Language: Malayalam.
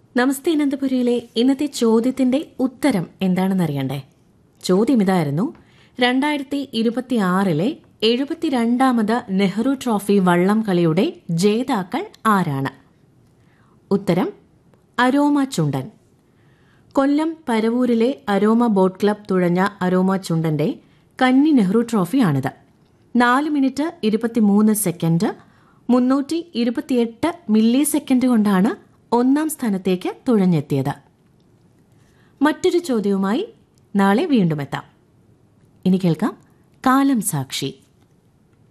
നമസ്തേ അനന്തപുരിയിലെ ഇന്നത്തെ ചോദ്യത്തിന്റെ ഉത്തരം എന്താണെന്ന് അറിയണ്ടേ ചോദ്യം ഇതായിരുന്നു രണ്ടായിരത്തി ഇരുപത്തിയാറിലെ എഴുപത്തിരണ്ടാമത് നെഹ്റു ട്രോഫി വള്ളം കളിയുടെ ജേതാക്കൾ ആരാണ് ഉത്തരം അരോമ ചുണ്ടൻ കൊല്ലം പരവൂരിലെ അരോമ ബോട്ട് ക്ലബ് തുഴഞ്ഞ അരോമ ചുണ്ടന്റെ കന്നി നെഹ്റു ട്രോഫിയാണിത് നാല് മിനിറ്റ് ഇരുപത്തിമൂന്ന് സെക്കൻഡ് മുന്നൂറ്റി ഇരുപത്തിയെട്ട് മില്ലി സെക്കൻഡ് കൊണ്ടാണ് ഒന്നാം സ്ഥാനത്തേക്ക് തുഴഞ്ഞെത്തിയത് മറ്റൊരു ചോദ്യവുമായി നാളെ വീണ്ടും എത്താം ഇനി കേൾക്കാം കാലം സാക്ഷി